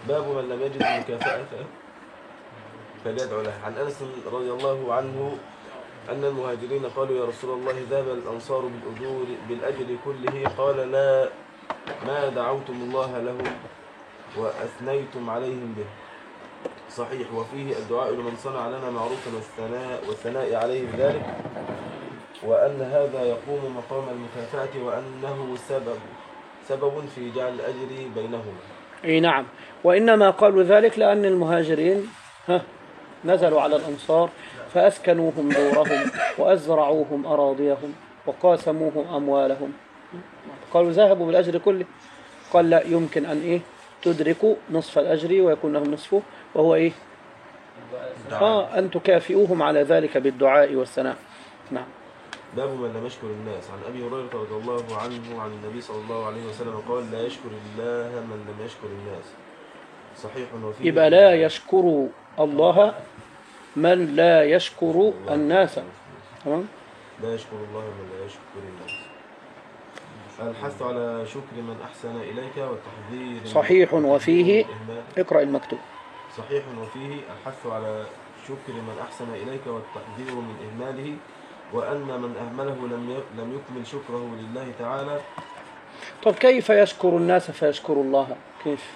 باب من لم يجد المكافأة فليدعو له عن أنس رضي الله عنه أن المهاجرين قالوا يا رسول الله ذهب الأنصار بالأجور بالأجر كله قال لا ما دعوتم الله له وأثنيتم عليهم به صحيح وفيه الدعاء لمن صنع لنا معروفا والثناء والثناء عليه بذلك وأن هذا يقوم مقام المكافأة وأنه سبب سبب في جعل الأجر بينهما اي نعم وانما قالوا ذلك لان المهاجرين ها نزلوا على الانصار فاسكنوهم دورهم وازرعوهم اراضيهم وقاسموهم اموالهم قالوا ذهبوا بالاجر كله قال لا يمكن ان ايه تدركوا نصف الاجر ويكون لهم نصفه وهو ايه اه ان تكافئوهم على ذلك بالدعاء والثناء نعم باب من لم يشكر الناس عن ابي هريره رضي الله عنه عن النبي صلى الله عليه وسلم قال لا يشكر الله من لم يشكر الناس صحيح وفيه يبقى لا يشكر الله من لا يشكر الناس تمام لا يشكر الله من لا يشكر الناس الحث على شكر من احسن اليك والتحذير من- صحيح وفيه الإهمال. اقرأ المكتوب صحيح وفيه الحث على شكر من احسن اليك والتحذير من اهماله وان من اهمله لم ي- لم يكمل شكره لله تعالى طب كيف يشكر الناس فيشكر الله كيف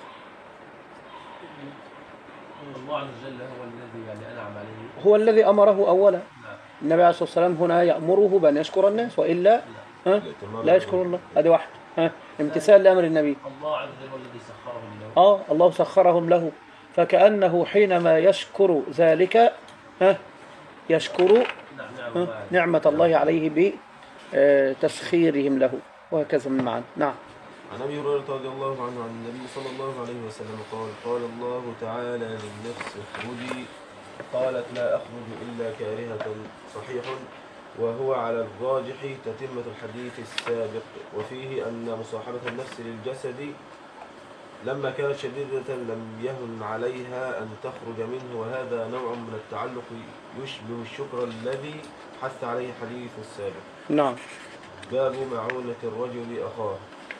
الله عز وجل هو الذي يعني انعم عليه هو الذي أمره أولا نعم النبي عليه الصلاة والسلام هنا يأمره بأن يشكر الناس وإلا ها لا يشكر الله هذه واحدة ها امتثال لأمر النبي الله عز وجل هو الذي سخرهم له آه الله سخرهم له فكأنه حينما يشكر ذلك ها يشكر نعم نعم ها الله نعمة الله عليه بتسخيرهم له وهكذا من معنا نعم عن ابي هريره رضي الله عنه عن النبي صلى الله عليه وسلم قال قال الله تعالى للنفس اخرجي قالت لا اخرج الا كارهه صحيح وهو على الراجح تتمة الحديث السابق وفيه أن مصاحبة النفس للجسد لما كانت شديدة لم يهن عليها أن تخرج منه وهذا نوع من التعلق يشبه الشكر الذي حث عليه حديث السابق نعم باب معونة الرجل أخاه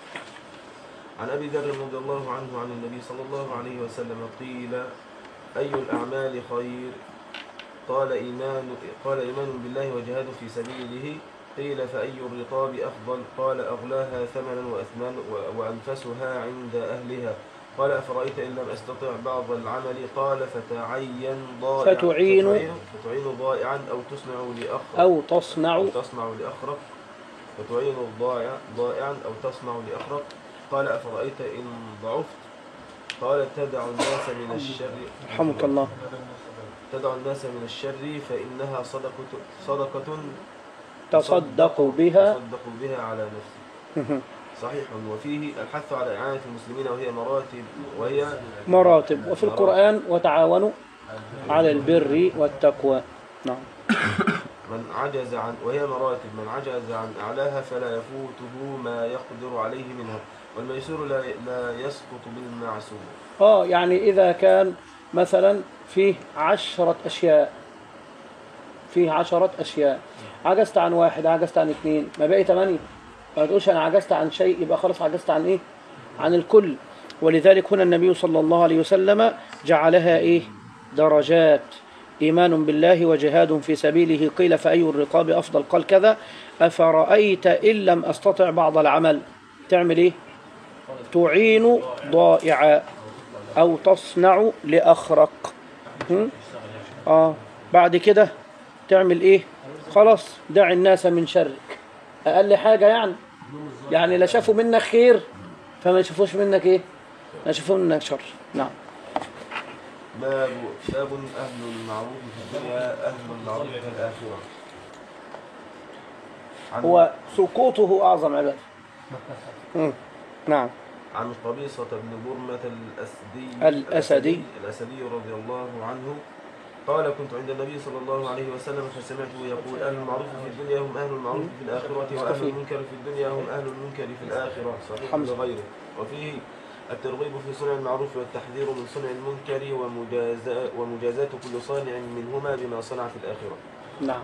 عن أبي ذر رضي الله عنه عن النبي صلى الله عليه وسلم قيل أي الأعمال خير قال إيمان قال إيمان بالله وجهاد في سبيله قيل فأي الرقاب أفضل قال أغلاها ثمنا وأثمان و- وأنفسها عند أهلها قال أفرأيت إن لم أستطع بعض العمل قال فتعين ضائعا فتعين- فتعين, فتعين ضائعا أو تصنع لأخ أو تصنع أو تصنع لأخرق فتعين الضائع ضائعا أو تصنع لأخرق قال أفرأيت إن ضعفت قال تدع الناس من الشر رحمك الله تدع الناس من الشر فإنها صدقة صدقة تصدق بها تصدق بها على نفسك صحيح وفيه الحث على إعانة المسلمين وهي مراتب وهي مراتب وفي القرآن وتعاونوا على البر والتقوى نعم من عجز عن وهي مراتب من عجز عن أعلاها فلا يفوته ما يقدر عليه منها والميسور لا لا يسقط بالمعسور اه يعني إذا كان مثلا فيه عشرة أشياء فيه عشرة أشياء عجزت عن واحد عجزت عن اثنين ما بقي ثمانية ما تقولش أنا عجزت عن شيء يبقى خلاص عجزت عن إيه عن الكل ولذلك هنا النبي صلى الله عليه وسلم جعلها إيه درجات إيمان بالله وجهاد في سبيله قيل فأي الرقاب أفضل قال كذا أفرأيت إن لم أستطع بعض العمل تعمل إيه تعين ضائعا أو تصنع لأخرق هم؟ آه بعد كده تعمل إيه خلاص دع الناس من شرك أقل حاجة يعني يعني لا شافوا منك خير فما يشوفوش منك إيه ما يشوفوا منك شر نعم باب باب أهل المعروف في الدنيا أهل المعروف في الآخرة عن هو سقوطه أعظم عبادة مم. نعم عن قبيصة بن برمة الأسدي الأسدي. الأسدي رضي الله عنه قال كنت عند النبي صلى الله عليه وسلم فسمعته يقول أهل المعروف في الدنيا هم أهل المعروف في الآخرة وأهل استفيد. المنكر في الدنيا هم أهل المنكر في الآخرة صحيح حمزة. لغيره وفيه الترغيب في صنع المعروف والتحذير من صنع المنكر ومجازاة, ومجازاة كل صانع منهما بما صنع في الآخرة نعم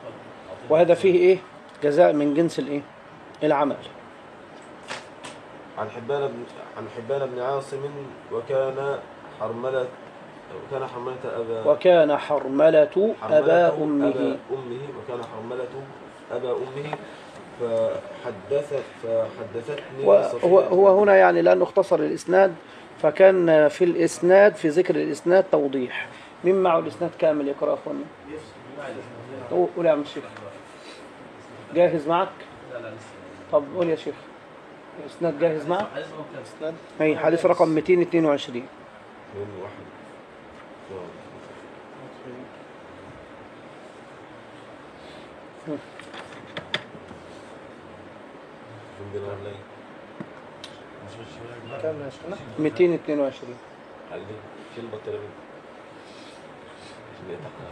وهذا فيه إيه جزاء من جنس الإيه العمل عن حبان بن عن حبان بن عاصم وكان حرملة وكان حرملة أبا وكان حرملة حرملة أبا أبا أمه أمه وكان حرملة أبا أمه فحدثت فحدثتني وهو صفية هو هنا يعني لأنه اختصر الإسناد فكان في الإسناد في ذكر الإسناد توضيح مين معه الإسناد كامل يقرأ أخوانا قول قول يا عم الشيخ جاهز معك لا لا لسه طب قول يا شيخ الإسناد جاهز معك حديث ممكن أي حديث رقم 222 من واحد من بين الليل كم يا شيخنا؟ 222 علي شيل البطارية منه عشان يتحرك.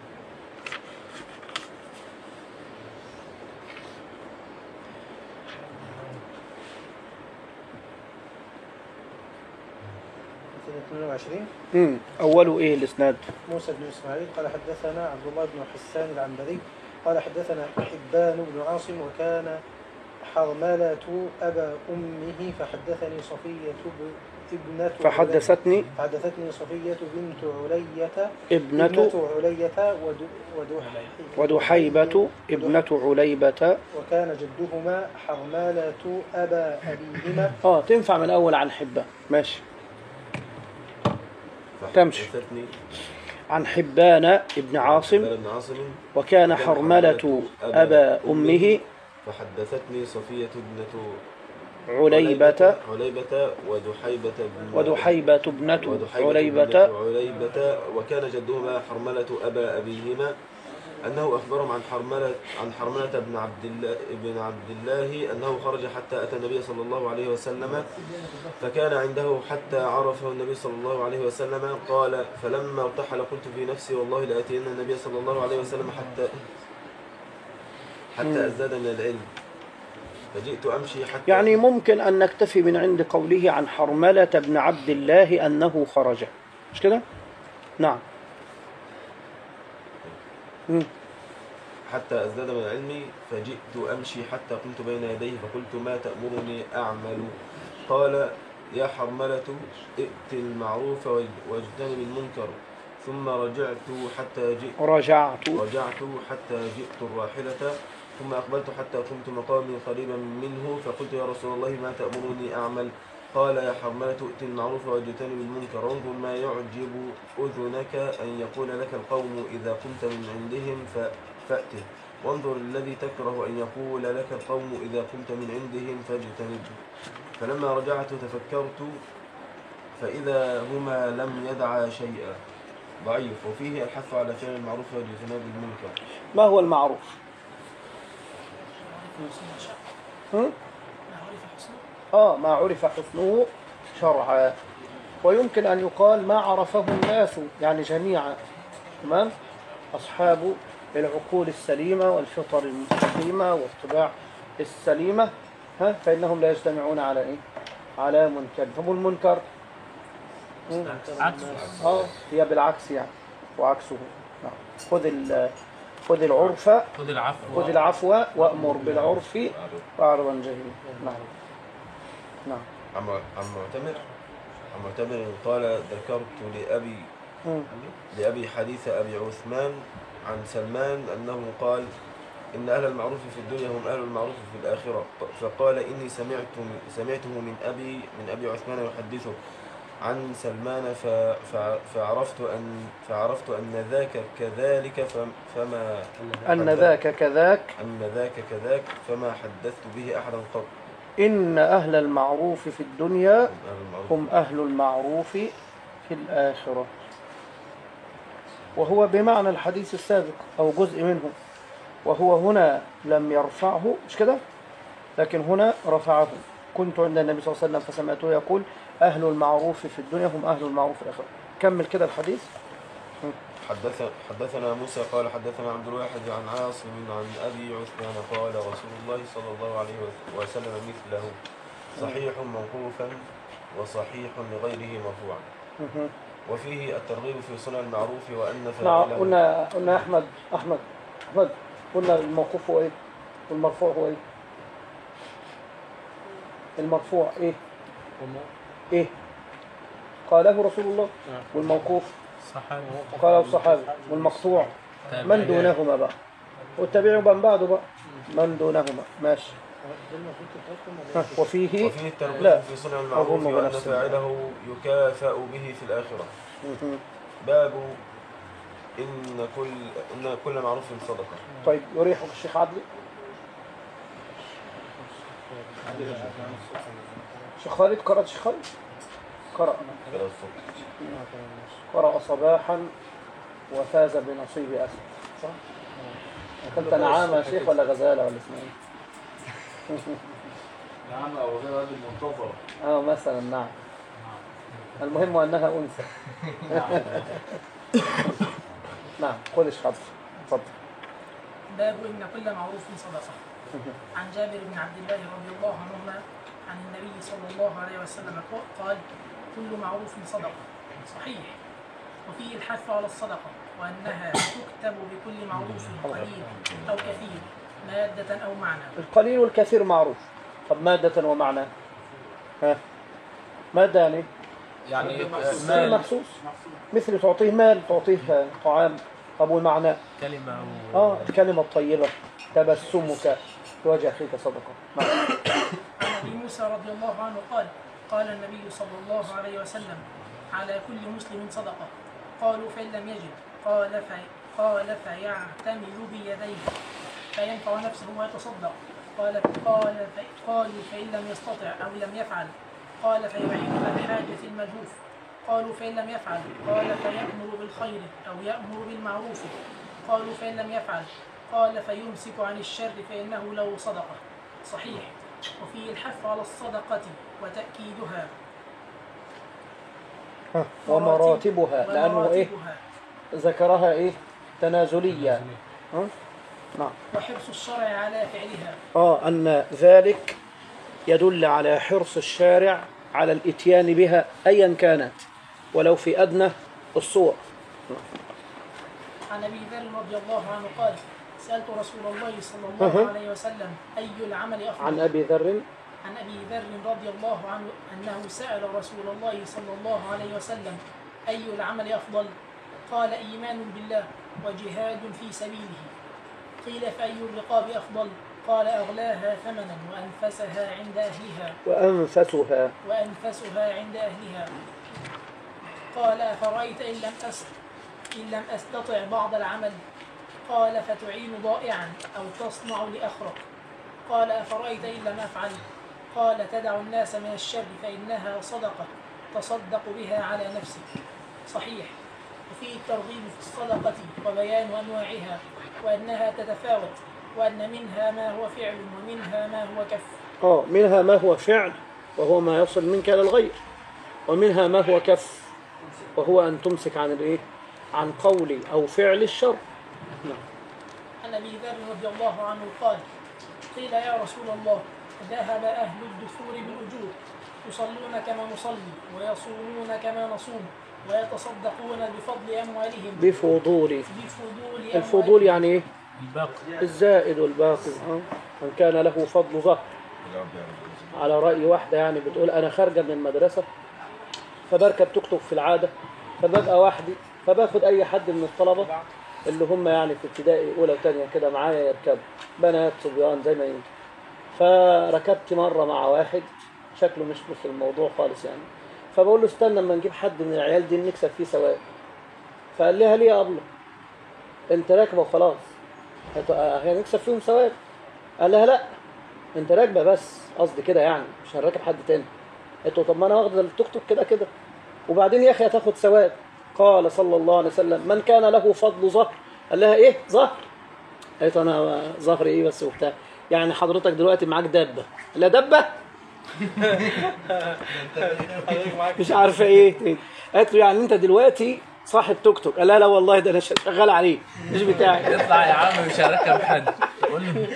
مثل 22 امم أوله إيه الإسناد موسى بن اسماعيل قال حدثنا عبد الله بن حسان العنبري قال حدثنا حبان بن عاصم وكان حرملة أبا أمه فحدثني صفية ب- ابنة فحدثتني فحدثتني صفية بنت علية ابنة ابنة علية ود- ودح- ودحيبة ابنة عليبة وكان جدهما حرملة أبا أبيهما اه تنفع من أول عن حبة ماشي تمشي. فحدثتني عن حبان ابن عاصم حبان بن عاصم وكان حرملة أبا أمه فحدثتني صفية ابنة عليبة عليبة ودحيبة بن ودحيبة ابنة ودحيبة عليبة بنت عليبة وكان جدهما حرملة أبا أبيهما أنه أخبرهم عن حرملة عن حرملة بن عبد الله بن عبد الله أنه خرج حتى أتى النبي صلى الله عليه وسلم فكان عنده حتى عرفه النبي صلى الله عليه وسلم قال فلما ارتحل قلت في نفسي والله لآتين النبي صلى الله عليه وسلم حتى حتى أزداد من العلم فجئت أمشي حتى يعني ممكن أن نكتفي من عند قوله عن حرملة بن عبد الله أنه خرج مش كده؟ نعم مم. حتى أزداد من علمي فجئت أمشي حتى قمت بين يديه فقلت ما تأمرني أعمل قال يا حرملة ائت المعروف واج- واجتنب المنكر ثم رجعت حتى جئت رجعت رجعت حتى جئت الراحلة ثم أقبلت حتى قمت مقامي قريبا منه فقلت يا رسول الله ما تأمرني أعمل قال يا حرملة ائت المعروف واجتنب المنكر وانظر ما يعجب أذنك أن يقول لك القوم إذا قمت من عندهم ف- فأته وانظر الذي تكره أن يقول لك القوم إذا قمت من عندهم فاجتنبه فلما رجعت تفكرت فإذا هما لم يدعا شيئا ضعيف وفيه الحث على فعل المعروف واجتناب المنكر ما هو المعروف؟ هم؟ آه ما عرف حسنه شرعا ويمكن أن يقال ما عرفه الناس يعني جميعا تمام أصحاب العقول السليمة والفطر المستقيمة والطباع السليمة ها فإنهم لا يجتمعون على إيه؟ على منكر طب والمنكر مم. اه هي بالعكس يعني وعكسه نعم. خذ ال- خذ العرف خذ العفو خذ العفو وأمر بالعرف وأعرض عن جاهل نعم نعم عن عن معتمر عن معتمر قال ذكرت لأبي مم. لأبي حديث أبي عثمان عن سلمان أنه قال إن أهل المعروف في الدنيا هم أهل المعروف في الآخرة فقال إني سمعت سمعته من أبي من أبي عثمان يحدثه عن سلمان ف ف فعرفت أن فعرفت أن ذاك كذلك فم- فما أن ذاك كذاك أن ذاك كذاك فما حدثت به أحدا قط إن أهل المعروف في الدنيا من أهل المعروف هم أهل المعروف في الآخرة وهو بمعنى الحديث السابق أو جزء منه وهو هنا لم يرفعه مش كده لكن هنا رفعه كنت عند النبي صلى الله عليه وسلم فسمعته يقول أهل المعروف في الدنيا هم أهل المعروف في الآخرة كمل كده الحديث حدث حدثنا موسى قال حدثنا عبد الواحد عن عاصم عن ابي عثمان قال رسول الله صلى الله عليه وسلم مثله صحيح موقوفا وصحيح لغيره مرفوعا مهم. وفيه الترغيب في صنع المعروف وان نعم فاعله قلنا قلنا يا أحمد أحمد أحمد قلنا الموقوف هو إيه والمرفوع هو إيه المرفوع ايه ايه قاله رسول الله والموقوف صحابي قاله الصحابي والمقطوع من دونهما بقى والتابعين من بعده بقى من دونهما ماشي ده المفروض تتركم ولا ها، وفيه وفيه لا. الترغيب في صنع المعروف أظن وأن بنفس فاعله يكافأ به في الآخرة مهم. باب إن كل إن كل معروف صدقة طيب يريحك الشيخ عدلي شيخ خالد قرأت شيخ خالد قرأ كده الصبح قرأ صباحا وفاز بنصيب أسد صح؟ أكلت نعامة يا شيخ ولا غزالة ولا اسمها ايه؟ نعم أو غير هذه المنتظرة اه مثلا نعم المهم أنها أنثى نعم خذ يا شيخ عبد اتفضل باب إن كل معروف صدقة عن جابر بن عبد الله رضي الله عنهما عن النبي صلى الله عليه وسلم قال كل معروف صدقة صحيح وفيه الحث على الصدقة وأنها تكتب بكل معروف قليل أو كثير مادة أو معنى القليل والكثير معروف طب مادة ومعنى ها مادة يعني يعني مال محسوس مثل تعطيه مال تعطيه طعام طب والمعنى كلمة اه الكلمة الطيبة تبسمك في وجه أخيك صدقة نعم عن ابي موسى رضي الله عنه قال قال النبي صلى الله عليه وسلم على كل مسلم صدقه قالوا فان لم يجد قال في قال فيعتمل بيديه فينفع نفسه ويتصدق قال قال في قالوا فان لم يستطع او لم يفعل قال فيعين على حاجه الملهوف قالوا فان لم يفعل قال فيامر بالخير او يامر بالمعروف قالوا فان لم يفعل قال فيمسك عن الشر فانه له صدقه صحيح وفيه الحث على الصدقة وتأكيدها ها، ومراتبها لأنه إيه ومراتبها ذكرها إيه تنازلية ها؟ نعم وحرص الشرع على فعلها آه أن ذلك يدل على حرص الشارع على الإتيان بها أيا كانت ولو في أدنى الصور عن أبي ذر رضي الله عنه قال سألت رسول الله صلى أها. الله عليه وسلم أي العمل أفضل عن أبي ذر عن أبي ذر رضي الله عنه أنه سأل رسول الله صلى الله عليه وسلم أي العمل أفضل قال إيمان بالله وجهاد في سبيله قيل فأي الرقاب أفضل قال أغلاها ثمنا وأنفسها عند أهلها وأنفسها وأنفسها عند أهلها قال أفرأيت إن لم أس إن لم أستطع بعض العمل قال فتعين ضائعا أو تصنع لأخرق قال أفرأيت إن لم أفعل قال تدع الناس من الشر فإنها صدقة تصدق بها على نفسك صحيح وفيه الترغيب في الصدقة وبيان أنواعها وأنها تتفاوت وأن منها ما هو فعل ومنها ما هو كف آه منها ما هو فعل وهو ما يصل منك إلى الغير ومنها ما هو كف وهو أن تمسك عن الإيه عن قول أو فعل الشر نعم عن ابي ذر رضي الله عنه قال قيل يا رسول الله ذهب اهل الدثور بالاجور يصلون كما نصلي ويصومون كما نصوم ويتصدقون بفضل اموالهم بفضول بفضول الفضول أموالهم. يعني إيه الباقي الزائد والباقي آه. من كان له فضل ظهر على رأي واحدة يعني بتقول أنا خارجة من المدرسة فبركب توك توك في العادة فببقى وحدي فباخد أي حد من الطلبة اللي هم يعني في ابتدائي أولى وثانية كده معايا يركبوا بنات صبيان زي ما ينفع فركبت مرة مع واحد شكله مش في الموضوع خالص يعني فبقول له استنى اما نجيب حد من العيال دي نكسب فيه ثواب فقال لها ليه يا أبله انت راكبه وخلاص هت- هنكسب فيهم ثواب قال لها لا انت راكبه بس قصدي كده يعني مش هنراكب حد تاني قلت له طب ما انا واخد التوك توك كده كده وبعدين يا اخي هتاخد ثواب قال صلى الله عليه وسلم من كان له فضل ظهر قال لها ايه ظهر قالت له انا ظهري ايه بس وبتاع يعني حضرتك دلوقتي معاك دابه لا دبه مش عارفه ايه تاني. قالت له يعني انت دلوقتي صاحب توك توك قال لها لا والله ده انا شغال عليه مش بتاعي يطلع يا عم مش هركب حد قول له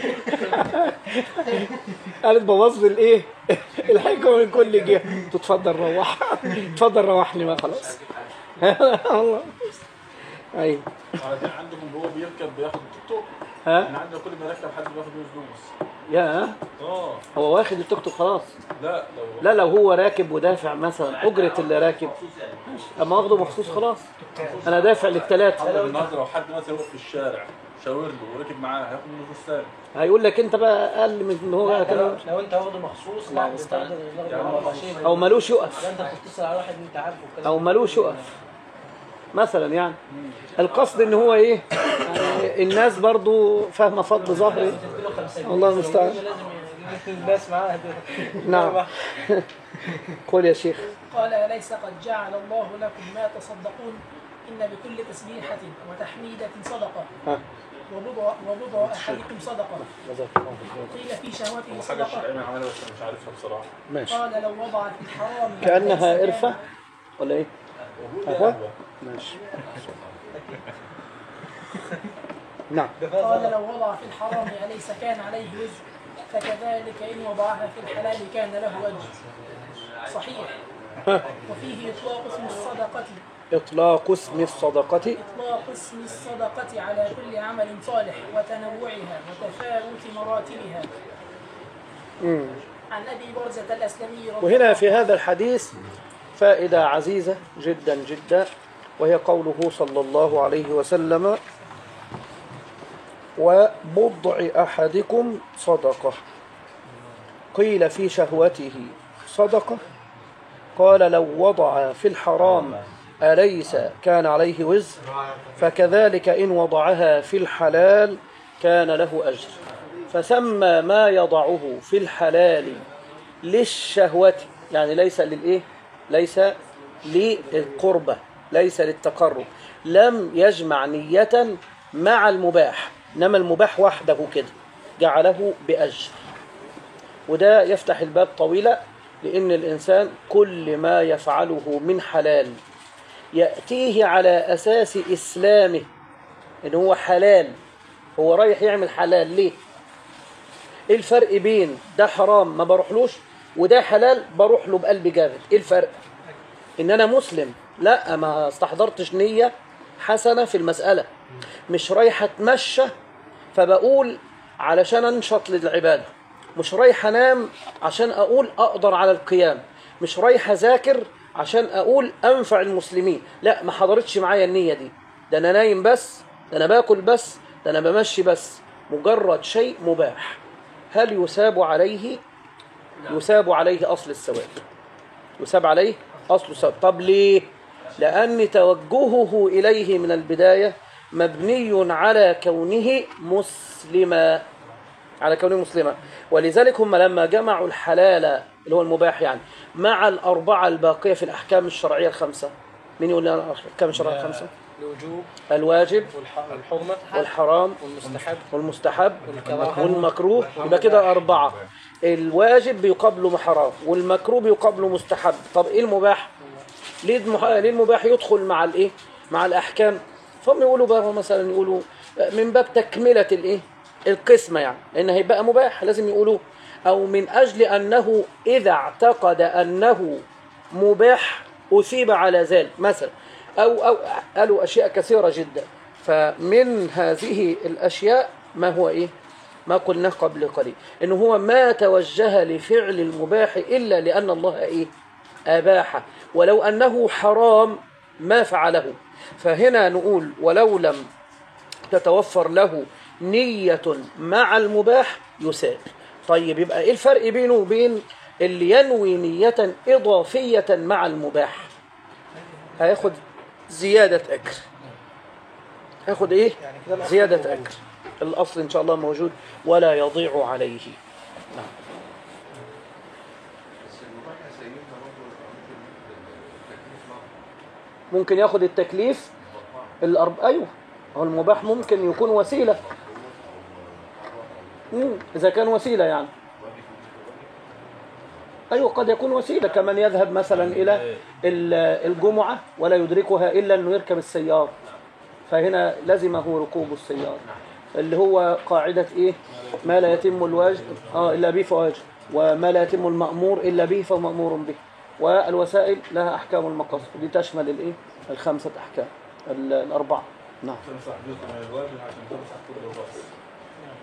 قالت بوظ الايه الحكمه من كل جهه تتفضل روح اتفضل روحني بقى خلاص والله ايوه على كان عندهم هو بيركب بياخد التوك توك ها احنا عندنا كل ما نركب حد بياخد نص نص يا اه هو واخد التوك توك خلاص لا لو لا لو هو راكب ودافع مثلا اجره اللي راكب اما واخده مخصوص خلاص انا دافع للثلاثه النهارده لو حد مثلا وقف في الشارع شاور له وركب معاه هياخد منه فلوس تاني هيقول لك انت بقى اقل من ان هو لو, كان لو انت واخده مخصوص لا بتقدر يعني ناخده على شيء او ملوش يقف لا انت بتتصل على واحد انت عارفه كده او ملوش يقف مثلا يعني القصد ان هو ايه يعني الناس برضو فاهمه فضل ظهري تديله 50 الله المستعان. لازم يجيب الناس معاه نعم قول يا شيخ قال أليس قد جعل الله لكم ما تصدقون إن بكل تسبيحة وتحميدة صدقة ها. وبضع وبضع أحدكم صدقة جزاك الله خير. قيل في شهوته حاجه صدقة الشيخ ايمن عملها بس انا مش عارفها بصراحه ماشي قال لو وضع في الحرام كانها ليس قرفه كان- ولا ايه موجودة قهوة؟ يعني. ماشي نعم قال لو وضع في الحرام أليس كان عليه وزر فكذلك إن وضعها في الحلال كان له أجر صحيح وفيه إطلاق اسم الصدقة اطلاق اسم الصدقه إطلاق اسم الصدقة على كل عمل صالح وتنوعها وتفاوت مراتبها مم. عن أبي برزة الأسلمي رضي وهنا الله في هذا الحديث فائدة عزيزة جدا جدا وهي قوله صلى الله عليه وسلم وبضع أحدكم صدقة قيل في شهوته صدقة قال لو وضع في الحرام أليس كان عليه وزر فكذلك إن وضعها في الحلال كان له أجر فسمى ما يضعه في الحلال للشهوة يعني ليس للإيه ليس للقربة ليس للتقرب لم يجمع نية مع المباح إنما المباح وحده كده جعله بأجر وده يفتح الباب طويلة لأن الإنسان كل ما يفعله من حلال يأتيه على أساس إسلامه إن هو حلال هو رايح يعمل حلال ليه ايه الفرق بين ده حرام ما بروحلوش وده حلال بروح له بقلب جامد ايه الفرق ان انا مسلم لا ما استحضرتش نية حسنة في المسألة مش رايح اتمشى فبقول علشان انشط للعبادة مش رايح انام عشان اقول اقدر على القيام مش رايح اذاكر عشان اقول انفع المسلمين لا ما حضرتش معايا النية دي ده انا نايم بس ده انا باكل بس ده انا بمشي بس مجرد شيء مباح هل يساب عليه يساب عليه أصل الثواب يساب عليه أصل الثواب طب ليه لأن توجهه إليه من البداية مبني على كونه مسلما على كونه مسلما ولذلك هم لما جمعوا الحلال اللي هو المباح يعني مع الأربعة الباقية في الأحكام الشرعية الخمسة مين يقول لنا الأحكام الشرعية الخمسة الوجوب الواجب والح- والحرمة والحرام والمستحب والمستحب والكراهة. والمكروه يبقى كده أربعة الواجب بيقابله حرام والمكروه بيقابله مستحب طب إيه المباح ليه المح... ليه المباح يدخل مع الإيه مع الأحكام فهم يقولوا بقى مثلا يقولوا من باب تكملة الإيه القسمة يعني لأن هيبقى مباح لازم يقولوا أو من أجل أنه إذا اعتقد أنه مباح أثيب على ذلك مثلا أو أو قالوا أشياء كثيرة جدا فمن هذه الأشياء ما هو إيه ما قلناه قبل قليل إنه هو ما توجه لفعل المباح إلا لأن الله إيه أباحه ولو أنه حرام ما فعله فهنا نقول ولو لم تتوفر له نية مع المباح يساب طيب يبقى ايه الفرق بينه وبين اللي ينوي نية إضافية مع المباح هياخد زيادة أجر هياخد ايه يعني كده الأصل زيادة موجود. أجر الأصل إن شاء الله موجود ولا يضيع عليه نعم ممكن ياخد التكليف الأرب... أيوه هو المباح ممكن يكون وسيلة مم. إذا كان وسيلة يعني أيوه قد يكون وسيلة كمن يذهب مثلا إلى ال- الجمعة ولا يدركها إلا أنه يركب السيارة فهنا لزمه ركوب السيارة اللي هو قاعدة إيه ما لا يتم الواجب آه إلا به فواجب وما لا يتم المأمور إلا به فمأمور به والوسائل لها أحكام المقاصد دي تشمل الإيه الخمسة أحكام ال- الأربعة نعم تمسح جزء من الواجب عشان تمسح كل الراس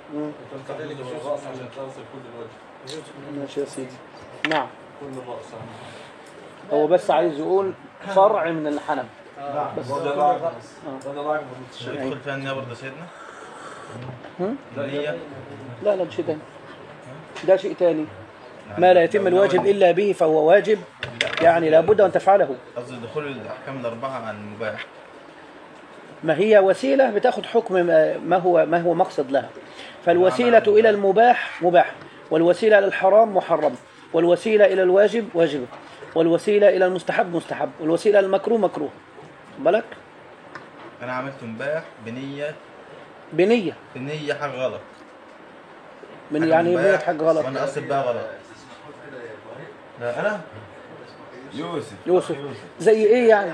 مم. كذلك الراس عشان تصل كل الوجه ماشي يا سيدي نعم كل الراس هو بس عايز يقول فرع من الحنف بس رضي الله عنه رضي الله عنه يدخل فيها النية برضه سيدنا هم؟ النية لا لا ده شيء تاني ده شيء تاني ما لا يتم الواجب إلا به فهو واجب يعني لابد أن تفعله قصدي دخول الأحكام الأربعة عن المباح ما هي وسيلة بتاخد حكم ما هو ما هو مقصد لها فالوسيلة إلى المباح مباح والوسيلة إلى الحرام محرم والوسيلة إلى الواجب واجب والوسيلة إلى المستحب مستحب والوسيلة إلى المكروه مكروه خد بالك أنا عملت مباح بنية بنية بنية حاجة غلط من حاجة يعني مباح بنية حاجة غلط وأنا أصل بها غلط لا أنا يوسف يوسف زي إيه يعني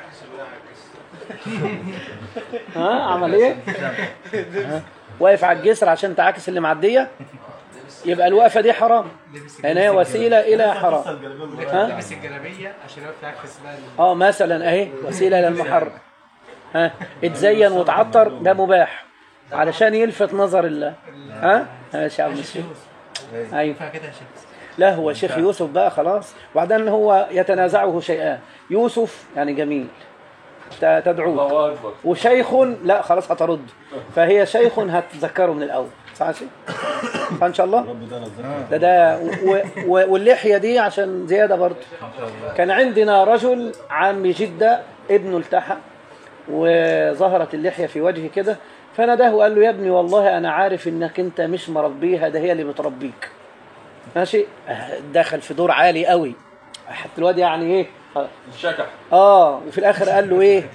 ها عمل إيه ها؟ واقف على الجسر عشان تعاكس اللي معدية يبقى الوقفة دي حرام لأن هي وسيلة إلى حرام ها لبس الجلابيه عشان يقف يعكس بقى ال- اه مثلا اهي وسيله الى المحرم ها اتزين وتعطر ده مباح علشان يلفت نظر الله ها ماشي يا عم الشيخ ايوه ينفع كده يا شيخ لا هو شيخ يوسف بقى خلاص وبعدين هو يتنازعه شيئان يوسف يعني جميل ت- تدعوه الله اكبر وشيخ لا خلاص هترد فهي شيخ هتذكره من الاول صح يا شيخ؟ صح ان شاء الله ده ده و- و- واللحيه دي عشان زياده برضه كان عندنا رجل عام جدة ابنه التحى وظهرت اللحية في وجهه كده فناداه وقال له يا ابني والله أنا عارف إنك أنت مش مربيها ده هي اللي بتربيك ماشي آه، دخل في دور عالي قوي حتى الواد يعني إيه شكح اه وفي الاخر قال له ايه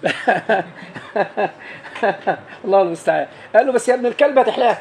الله المستعان قال له بس يا ابن الكلب هتحلاها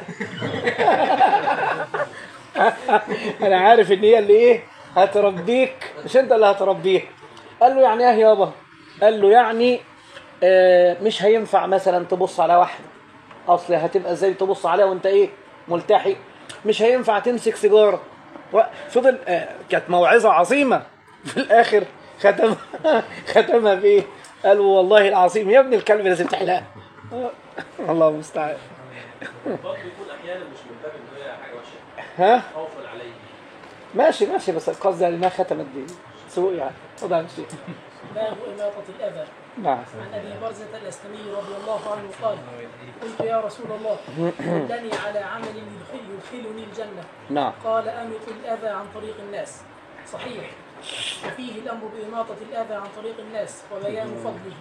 انا عارف ان هي اللي ايه هتربيك مش انت اللي هتربيها قال له يعني ايه يابا قال له يعني آه مش هينفع مثلا تبص على واحده اصل هتبقى ازاي تبص عليها وانت ايه ملتحي مش هينفع تمسك سيجاره و- فضل آه كانت موعظه عظيمه في الاخر ختم ختمها بايه قال له والله العظيم يا ابن الكلب لازم تحلقها الله المستعان برضه يكون احيانا مش من باب ان هي حاجه وحشه ها خوفا عليه ماشي ماشي بس القصد يعني ما ختمت دي سوء يعني خد عن شيء باب إماطة الأذى نعم عن أبي برزة الأسلمي رضي الله عنه قال قلت يا رسول الله دلني على عمل يدخل- يدخلني الجنة نعم قال أمط الأذى عن طريق الناس صحيح وفيه الأمر بإماطة الأذى عن طريق الناس وبيان فضله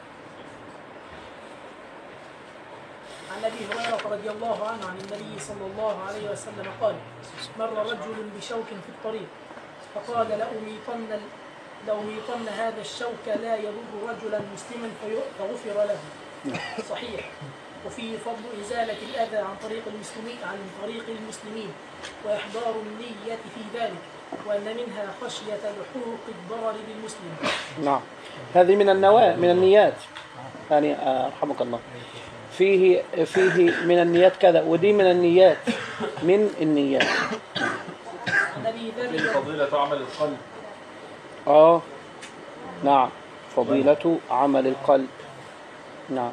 عن أبي هريرة رضي الله عنه عن النبي صلى الله عليه وسلم قال مر رجل بشوك في الطريق فقال لأميطن لأميطن هذا الشوك لا يضر رجلا مسلما في- فغفر له صحيح وفيه فضل إزالة الأذى عن طريق المسلمين عن طريق المسلمين وإحضار النية في ذلك وأن منها خشية لحوق الضرر بالمسلم نعم هذه من النواة من النيات يعني آه، رحمك الله فيه فيه من النيات كذا ودي من النيات من النيات عن أبي في ذر فضيلة عمل القلب اه نعم فضيلة عمل القلب نعم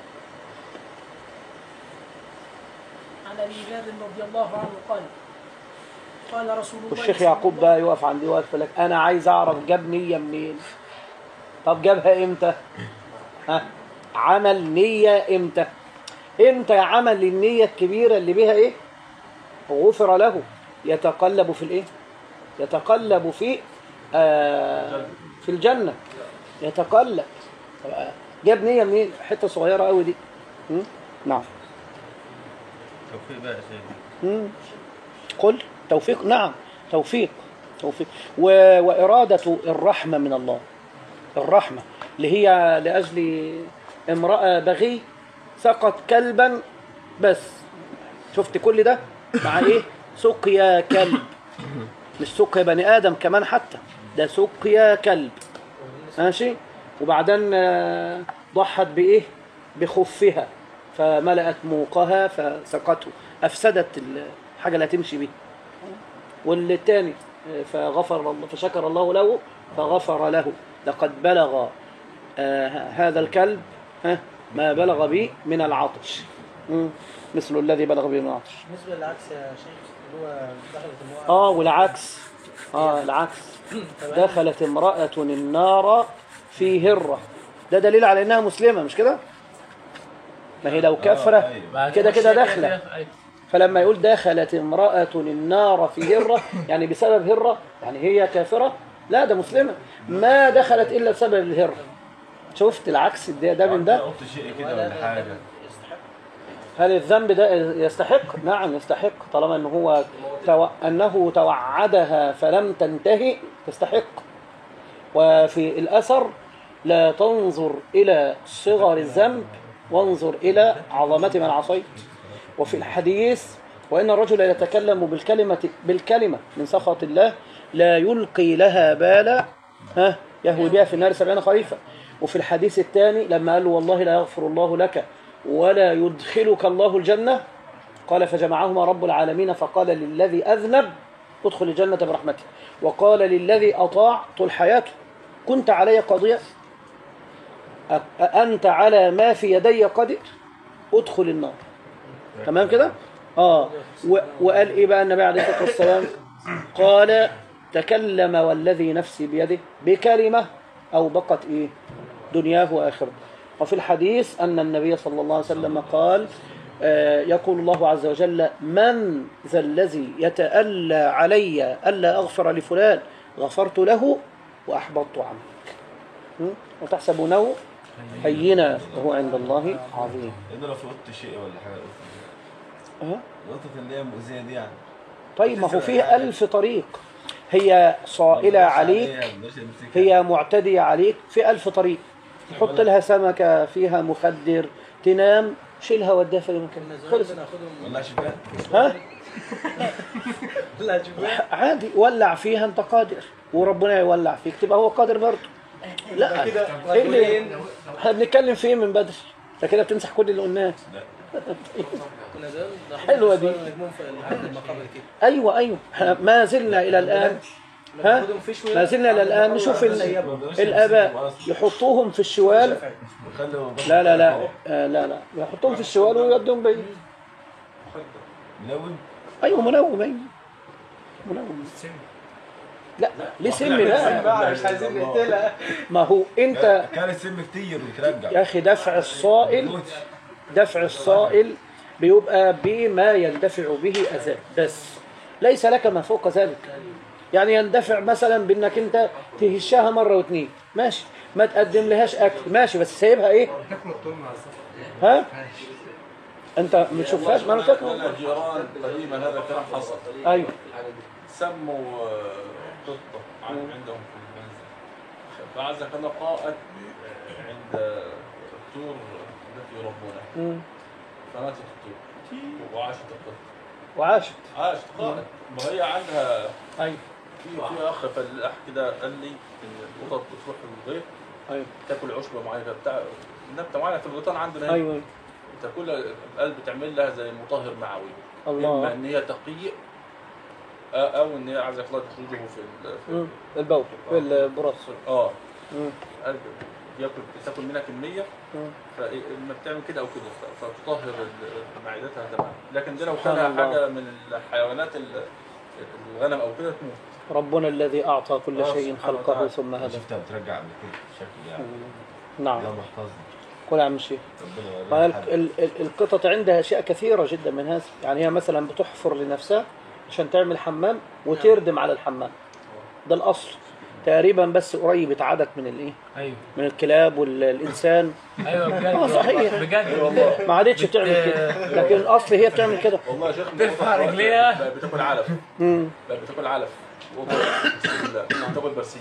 عن أبي ذر رضي الله عنه قال قال رسول الله والشيخ صلى يعقوب الله- بقى يقف عندي واقف لك انا عايز اعرف جاب نية منين طب جابها امتى ها عمل نية امتى امتى عمل النية الكبيرة اللي بها ايه غفر له يتقلب في الايه يتقلب في آه في الجنة يتقلب طب آه، جاب نية منين حتة صغيرة قوي دي م? نعم توفيق بقى يا سيدنا مم. قل توفيق نعم توفيق توفيق و... وإرادة الرحمة من الله الرحمة اللي هي لأجل امرأة بغي سقط كلبا بس شفت كل ده مع ايه سقيا كلب مش سقيا بني آدم كمان حتى ده سقيا كلب ماشي وبعدين آه، ضحت بإيه بخفها فملأت موقها فسقته أفسدت الحاجة اللي هتمشي بيها والتاني آه، فغفر الله فشكر الله له فغفر له لقد بلغ آه، هذا الكلب ها، ما بلغ به من العطش مم. مثل الذي بلغ به العطش بالنسبة للعكس يا شيخ اللي هو دخلت المرأة اه والعكس اه العكس دخلت امرأة النار في هرة ده دليل على انها مسلمة مش كده ما هي لو كافرة كده كده داخلة فلما يقول دخلت امرأة النار في هرة يعني بسبب هرة يعني هي كافرة لا ده مسلمة ما دخلت إلا بسبب الهرة شفت العكس ده, ده من ده قلت شيء كده ولا حاجه هل الذنب ده يستحق؟ نعم يستحق طالما انه هو تو... انه توعدها فلم تنتهي تستحق. وفي الاثر لا تنظر الى صغر الذنب وانظر الى عظمه من عصيت. وفي الحديث وان الرجل يتكلم بالكلمه بالكلمه من سخط الله لا يلقي لها بالا ها يهوي بها في النار سبعين خريفا. وفي الحديث الثاني لما قال له والله لا يغفر الله لك ولا يدخلك الله الجنة قال فجمعهما رب العالمين فقال للذي أذنب ادخل الجنة برحمته وقال للذي أطاع طول حياته كنت علي قاضية أ- أنت على ما في يدي قادر ادخل النار تمام كده اه و- وقال ايه بقى النبي عليه الصلاه والسلام قال تكلم والذي نفسي بيده بكلمه او بقت ايه دنياه واخرته وفي الحديث ان النبي صلى الله عليه وسلم قال آه، يقول الله عز وجل من ذا الذي يتألى علي ألا أغفر لفلان غفرت له وأحبطت عنك م? وتحسبونه هينا وهو عند الله عظيم انا لو فوتت شيء ولا حاجه أه؟ نقطة اللي هي مؤذية دي يعني طيب ما هو فيه ألف طريق هي صائلة عليك هي معتدية عليك في ألف طريق تحط لها سمكة فيها مخدر تنام شيلها وديها في مكان خلص والله شفاء ها لا شوف عادي ولع فيها انت قادر وربنا يولع فيك تبقى هو قادر برضه لا ايه اللي احنا بنتكلم في ايه من بدري انت كده بتمسح كل اللي قلناه كنا زمان حلوة دي. نجمهم في المقابر كده ايوه ايوه احنا ما زلنا الى الان ها ناخدهم في شوية ما زلنا الى الان نشوف ال- الاباء يحطوهم في الشوال لا لا لا آه، لا لا يحطوهم في الشوال ويودوهم بعيد ملون ايوه منوم ايوه منوم لا ليه سم لا مش عايزين نقتلها ما هو انت كان السم كتير وترجع يا اخي دفع الصائل دفع الصائل بيبقى بما يندفع به اذى بس ليس لك ما فوق ذلك يعني يندفع مثلا بانك انت تهشها مره واثنين ماشي ما تقدم لهاش اكل ماشي بس سايبها ايه ها انت ما تشوفهاش ما انا فاكر الجيران قديما هذا الكلام حصل ايوه سموا آه، قطة عن- عندهم في المنزل فعزك الله قائد عند الطور التي يربونها مم. فماتت الطور وعاشت القطة وعاشت عاشت قائد ما هي عندها ايوه في في اخ فلاح كده قال لي ان القطط بتروح الغيط ايوه تاكل عشبه معينه بتاع نبته معينه في الغيطان عندنا هنا. ايوه تاكلها القلب بتعمل لها زي مطهر معوي اما الله ان هي تقيء آه، او ان هي عايزه الله تخرجه في ال- في مم. البول البراس اه مم. قلب ياكل تاكل منها كميه مم. فلما بتعمل كده او كده ف- فتطهر ال- معدتها تمام لكن دي لو سبحان كانها الله. حاجه من الحيوانات ال- الغنم او كده تموت ربنا الذي اعطى كل آه، شيء سبحانه خلقه وتعالى. ثم هدى شفتها بترجع قبل كده شكل يعني نعم اللهم احفظني قول يا عم الشيخ ربنا قال يورينا حد. ال- ال- القطط عندها اشياء كثيره جدا من هذا يعني هي مثلا بتحفر لنفسها عشان تعمل حمام وتردم على الحمام ده الاصل تقريبا بس قريب اتعدت من الايه ايوه من الكلاب والانسان ايوه بجد آه، صحيح. بجد والله ما عادتش تعمل كده لكن الاصل هي بتعمل كده والله يا شيخ ترفع رجليها. بقت بتاكل علف مم. بقت بتاكل علف وقطط. بسم الله بتاكل برسيم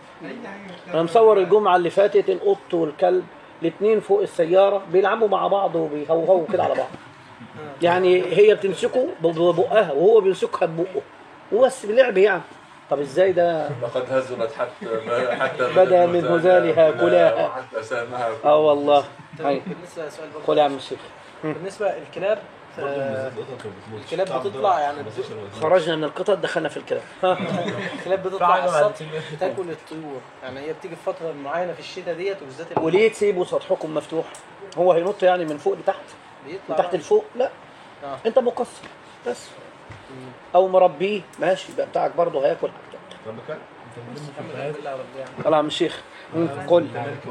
انا مصور الجمعه اللي فاتت القط والكلب الاثنين فوق السياره بيلعبوا مع بعض وبيهوهوا كده على بعض يعني هي بتمسكه ببقها وهو بيمسكها ببقه وبس بلعب يعني طب ازاي ده لقد هزلت حتى حتى بدا من هزالها كلاها. وحتى سامها اه والله هاي بالنسبة لسؤال برضه قول يا عم الشيخ بالنسبة للكلاب برضه آه، بالذات القطط ما بتموتش الكلاب بتعرف بتطلع تضرب يعني 15 وزن. خرجنا من القطط دخلنا في الكلام ها الكلاب في بتطلع حاجة على بعد السطح كده. بتاكل الطيور يعني هي بتيجي في فترة معينة في الشتاء ديت وبالذات ال- وليه تسيبوا سطحكم مفتوح هو هينط يعني من فوق لتحت بيطلع من تحت لفوق لا آه. انت مقصر بس او مربيه ماشي يبقى بتاعك برضه هياكل حاجتك ربك الحمد لله رب العالمين طلع من الشيخ مم، قل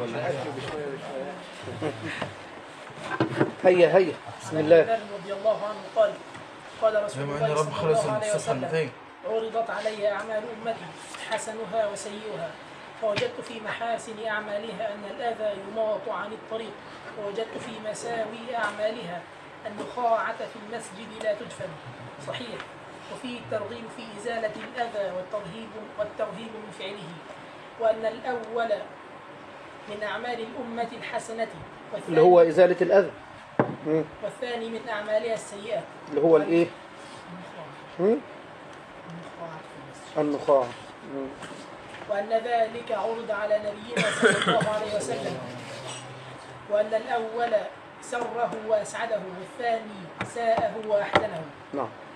هيا هيا بسم عن الله بلال رضي الله عنه قال قال رسول بما ان الله رب صلى خلص الله عليه الصفحه وسلم اللي عرضت علي أعمال أمتي حسنها وسيئها فوجدت في محاسن أعمالها أن الأذى يماط عن الطريق ووجدت في مساوي أعمالها النخاعة في المسجد لا تدفن صحيح وفيه الترغيب في إزالة الأذى والترهيب والترهيب من فعله وأن الأول من أعمال الأمة الحسنة والثاني, اللي هو ازاله الاذى مم، والثاني من أعمالها السيئة اللي هو الايه النخاعة مم، النخاعة في المسجد النخاع مم. وأن ذلك عرض على نبينا صلى الله عليه وسلم وأن الأول سره وأسعده والثاني ساءه وأحزنه نعم